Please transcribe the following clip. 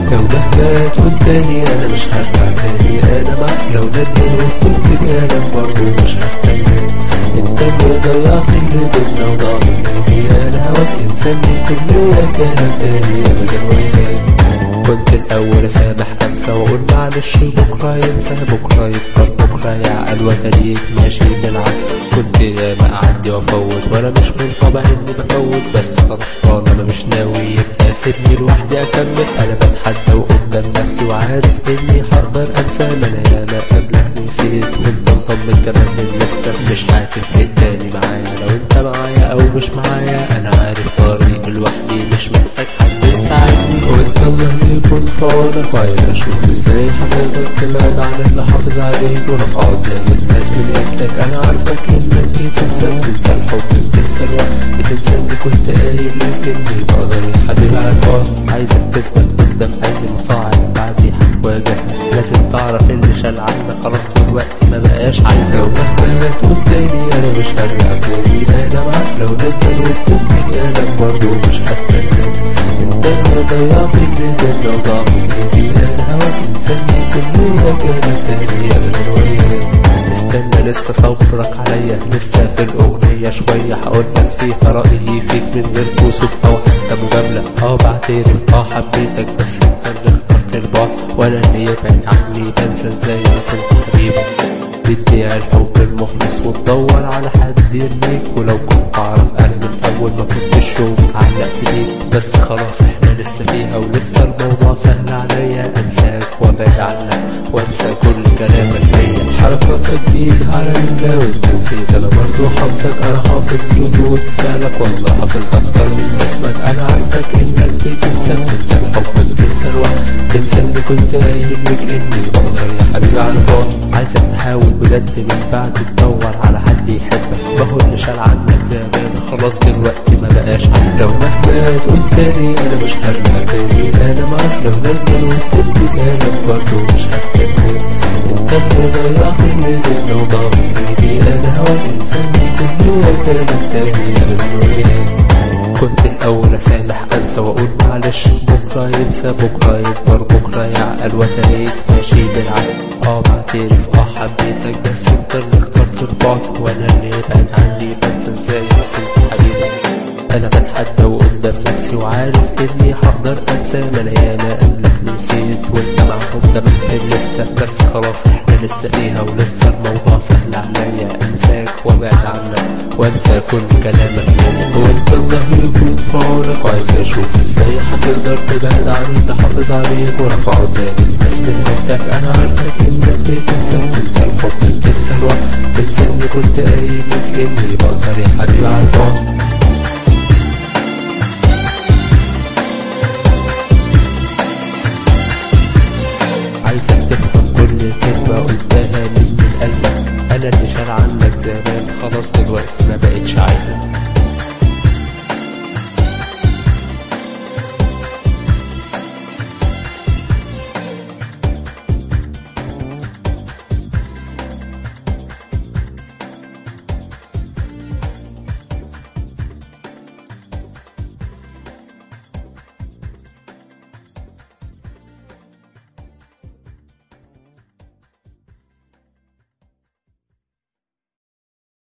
لو مهما تقول تاني انا مش هرجع تاني انا معاك لو ندمان وكنت بألم برضه مش هستنى انت اللي ضيعت اللي بينا وضاع مني انا هواك انساني كل كلام تاني ابدا وياك كنت الاول اسامح انسى واقول معلش بكره ينسى بكره يكبر بكره يعقل وتليك ماشي بالعكس كنت ما اعدي وافوت وانا مش من طبعي اني بفوت بس خلاص طالما مش ناوي يبقى سيبني لوحدي اكمل انا بتحدى وقدام نفسي وعارف اني هقدر انسى ما انا ياما قبلك نسيت وانت مطمن كمان لسه مش هتفرق تاني معايا لو انت معايا او مش معايا انا عارف طريق لوحدي مش محتاج حد يساعدني وانت الله يكون في عونك وعايز اشوف ازاي هتقدر تبعد عن اللي حافظ عليك ورفع قدام الناس من ايدك انا عارفك انك بتنسى بتنسى الحب بتنسى الوقت بتنسى اني كنت قايل لك اني بقدر يا حبيبي على البعد عايزك تثبت قدام اي مصاعب بعدي هتواجهها لازم تعرف اللي شال عنك خلاص دلوقتي ما بقاش عايز لو مهما تقول تاني انا مش هرجع تاني انا معاك لو نقدر وتبني انا برضه مش هستنى انت اللي ضيعت اللي بينا وضاع من ايدي انا هواك انساني كلها كانت تاني ابدا وياك استنى لسه صبرك عليا لسه في الأغنية شوية هقولك فيها رأيي فيك من غير كسوف أو حتى مجاملة اه بعترف اه حبيتك بس انت اللي اخترت البعد وانا اللي يبعد عني بنسى ازاي ما كنت حبيبك بتبيع الحب المخلص وتدور على حد يرميك ولو كنت اعرف انا من اول ما كنت الشوق علقت بيك بس خلاص احنا لسه فيها ولسه الموضوع سهل عليا انساك وابعد عنك وانسى كل كلامك ليا حركاتك دي على الله وانت نسيت انا برضه حافظك انا حافظ ردود فعلك والله حافظ اكتر من اسمك انا عارفك انك بتنسى بتنسى الحب بتنسى الوقت تنسى اني كنت قايل لك اني بقدر يا حبيبي على البعد عايزك تحاول بجد من بعد تدور على حد يحبك ما هو اللي شال عنك زمان خلاص دلوقتي ما بقاش عايز لو مهما تقول تاني انا مش هرجع تاني انا معاك لو نقدر وتبني انا برضه مش هستنى انت اللي ضيعت اللي بينا وضاع من ايدي انا هواك انساني كلها كانت تاني ابدا وياك كنت الاول اسامح انسى واقول معلش بكره ينسى بكره يكبر بكره يعقل وتليك ماشي بالعقل اه بعترف اه حبيتك بس انت اللي اخترت البعد وانا اللي يبعد عني بنسى ازاي ما كنت حبيبك انا بتحدى وقدام نفسي وعارف اني هقدر انسى ما انا ياما قبلك نسيت وانت معاهم كمان في الليسته بس خلاص احنا لسه فيها ولسه الموضوع سهل عليا انساك وابعد عنك وانسى كل كلامك منك وانت الله يكون في عونك وعايز اشوف ازاي هتقدر تبعد عن اللي حافظ عليك ورفع قدام الناس من وقتك انا عارفك انك بتنسى بتنسى الحب بتنسى الوقت بتنسى اني كنت قايل لك اني بقدر يا حبيبي على البعد عايزك تفهم كل كلمة قلتها من من قلبك أنا اللي شال عنك زمان خلاص دلوقتي ما بقتش عايزك